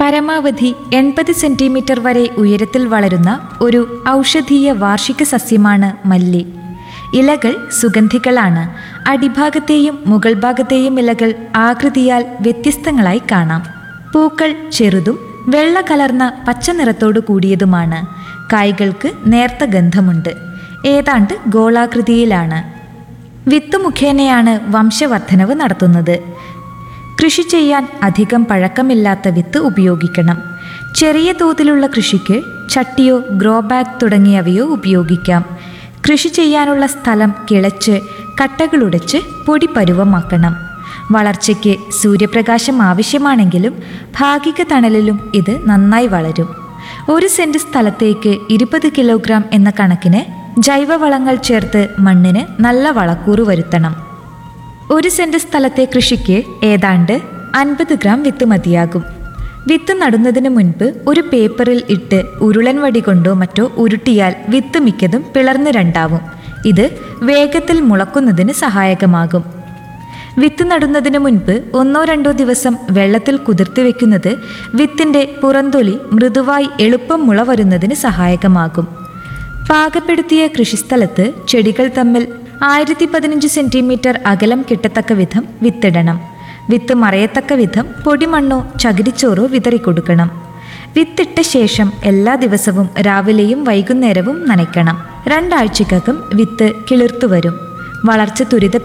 പരമാവധി എൺപത് സെന്റിമീറ്റർ വരെ ഉയരത്തിൽ വളരുന്ന ഒരു ഔഷധീയ വാർഷിക സസ്യമാണ് മല്ലി ഇലകൾ സുഗന്ധികളാണ് അടിഭാഗത്തെയും മുകൾ ഭാഗത്തെയും ഇലകൾ ആകൃതിയാൽ വ്യത്യസ്തങ്ങളായി കാണാം പൂക്കൾ ചെറുതും വെള്ള കലർന്ന പച്ച നിറത്തോടു കൂടിയതുമാണ് കായ്കൾക്ക് നേർത്ത ഗന്ധമുണ്ട് ഏതാണ്ട് ഗോളാകൃതിയിലാണ് വിത്ത് മുഖേനയാണ് വംശവർദ്ധനവ് നടത്തുന്നത് കൃഷി ചെയ്യാൻ അധികം പഴക്കമില്ലാത്ത വിത്ത് ഉപയോഗിക്കണം ചെറിയ തോതിലുള്ള കൃഷിക്ക് ചട്ടിയോ ഗ്രോ ബാഗ് തുടങ്ങിയവയോ ഉപയോഗിക്കാം കൃഷി ചെയ്യാനുള്ള സ്ഥലം കിളച്ച് കട്ടകളുടച്ച് പൊടി പരുവമാക്കണം വളർച്ചയ്ക്ക് സൂര്യപ്രകാശം ആവശ്യമാണെങ്കിലും ഭാഗിക തണലിലും ഇത് നന്നായി വളരും ഒരു സെന്റ് സ്ഥലത്തേക്ക് ഇരുപത് കിലോഗ്രാം എന്ന കണക്കിന് ജൈവവളങ്ങൾ ചേർത്ത് മണ്ണിന് നല്ല വളക്കൂറ് വരുത്തണം ഒരു സെന്റ് സ്ഥലത്തെ കൃഷിക്ക് ഏതാണ്ട് അൻപത് ഗ്രാം വിത്ത് മതിയാകും വിത്ത് നടുന്നതിന് മുൻപ് ഒരു പേപ്പറിൽ ഇട്ട് ഉരുളൻ വടി കൊണ്ടോ മറ്റോ ഉരുട്ടിയാൽ വിത്ത് മിക്കതും പിളർന്ന് രണ്ടാവും ഇത് വേഗത്തിൽ മുളക്കുന്നതിന് സഹായകമാകും വിത്ത് നടുന്നതിന് മുൻപ് ഒന്നോ രണ്ടോ ദിവസം വെള്ളത്തിൽ കുതിർത്ത് വെക്കുന്നത് വിത്തിന്റെ പുറന്തൊലി മൃദുവായി എളുപ്പം മുള വരുന്നതിന് സഹായകമാകും പാകപ്പെടുത്തിയ കൃഷിസ്ഥലത്ത് ചെടികൾ തമ്മിൽ ആയിരത്തി പതിനഞ്ച് സെന്റിമീറ്റർ അകലം കിട്ടത്തക്ക വിധം വിത്തിടണം വിത്ത് മറയത്തക്ക വിധം പൊടിമണ്ണോ ചകിരിച്ചോറോ വിതറിക്കൊടുക്കണം വിത്തിട്ട ശേഷം എല്ലാ ദിവസവും രാവിലെയും വൈകുന്നേരവും നനയ്ക്കണം രണ്ടാഴ്ചക്കകം വിത്ത് കിളിർത്തു വരും വളർച്ച ത്വരിത